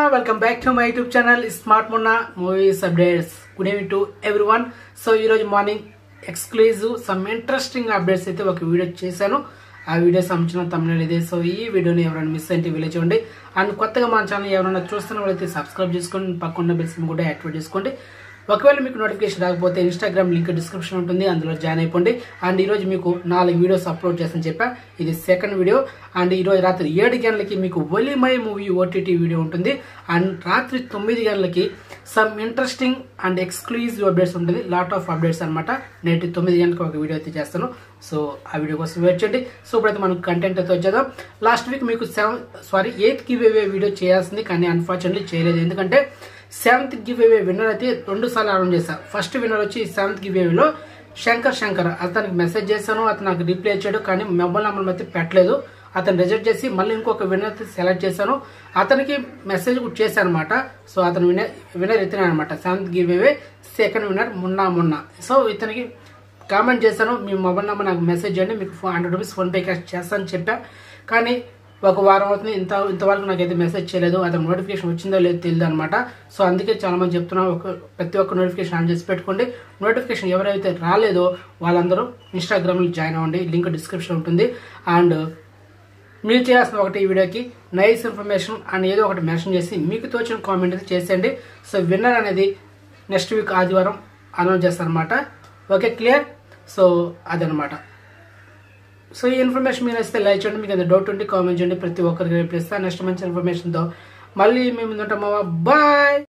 welcome back to my YouTube channel smart మొన్న movies updates good evening to everyone so ఈరోజు morning exclusive some interesting updates అయితే ఒక video చేశాను ఆ video సంబంధించిన తమిళ ఇదే సో ఈ వీడియోని ఎవరైనా మిస్ అయితే వీడియో చూడండి అండ్ కొత్తగా మన ఛానల్ ఎవరైనా చూస్తున్న వాళ్ళైతే సబ్స్క్రైబ్ చేసుకోండి పక్కన బెల్ సింబల్ కూడా యాక్టివేట్ చేసుకోండి ఒకవేళ మీకు నోటిఫికేషన్ రాకపోతే ఇన్స్టాగ్రామ్ లింక్ డిస్క్రిప్షన్ ఉంటుంది అందులో జాయిన్ అయిపోండి అండ్ ఈరోజు మీకు నాలుగు వీడియోస్ అప్లోడ్ చేస్తాను చెప్పా ఇది సెకండ్ వీడియో అండ్ ఈరోజు రాత్రి ఏడు గంటలకి మీకు ఒలిమై మూవీ ఓటీటీ వీడియో ఉంటుంది అండ్ రాత్రి తొమ్మిది గంటలకి some interesting and exclusive updates ఉంటుంది లాట్ ఆఫ్ అప్డేట్స్ అనమాట నేటి తొమ్మిది గంటలకు ఒక వీడియో అయితే చేస్తాను సో ఆ వీడియో కోసం వెయిట్ చేయండి సో ఇప్పుడైతే మనం కంటెంట్ అయితే వచ్చేద్దాం లాస్ట్ వీక్ మీకు seven sorry eighth giveaway video చేయాల్సింది కానీ అన్ఫార్చునేట్లీ చేయలేదు ఎందుకంటే సెవెంత్ గివ్ అవే విన్నర్ అయితే రెండు సార్లు అనౌన్స్ చేశాను ఫస్ట్ విన్నర్ వచ్చి సెవెంత్ గివ్ అవేలో శంకర్ శంకర్ అతనికి మెసేజ్ చేశాను అతను నాకు రిప్లై ఇచ్చాడు కానీ మొబైల్ నెంబర్ అయితే పెట్టలేదు అతను రిజెక్ట్ చేసి మళ్ళీ ఇంకొక విన్నర్ అయితే సెలెక్ట్ చేశాను అతనికి మెసేజ్ కూడా చేశాను అనమాట సో అతను విన్నర్ విన్నర్ ఇతనే అనమాట seventh giveaway second winner Munna Munna so ఇతనికి కామెంట్ చేశాను మీ మొబైల్ నెంబర్ నాకు మెసేజ్ చేయండి మీకు హండ్రెడ్ రూపీస్ ఫోన్పే క్యాష్ చేస్తానని చెప్పా కానీ ఒక వారం అవుతుంది ఇంత ఇంతవరకు నాకైతే మెసేజ్ చేయలేదు అతను నోటిఫికేషన్ వచ్చిందో లేదో తెలియదు అనమాట సో అందుకే చాలా మంది చెప్తున్నా ఒక ప్రతి ఒక్క నోటిఫికేషన్ ఆన్ చేసి పెట్టుకోండి నోటిఫికేషన్ ఎవరైతే రాలేదో వాళ్ళందరూ ఇన్స్టాగ్రామ్లో జాయిన్ అవ్వండి లింక్ డిస్క్రిప్షన్ ఉంటుంది అండ్ మీరు చేయాల్సిన ఒకటి ఈ వీడియోకి నైస్ ఇన్ఫర్మేషన్ అని ఏదో ఒకటి మెన్షన్ చేసి మీకు తోచిన కామెంట్ అయితే చేసేయండి సో విన్నర్ అనేది నెక్స్ట్ వీక్ ఆదివారం అనౌన్స్ చేస్తారనమాట ఓకే క్లియర్ సో అదనమాట సో ఈ ఇన్ఫర్మేషన్ మీరు వస్తే లైక్ చేయండి మీకు ఏదైనా డౌట్ ఉంటే కామెంట్ చేయండి ప్రతి ఒక్కరికి రిప్లై ఇస్తాను నెక్స్ట్ మంచి ఇన్ఫర్మేషన్తో మళ్ళీ మేము ఉంటామా బాయ్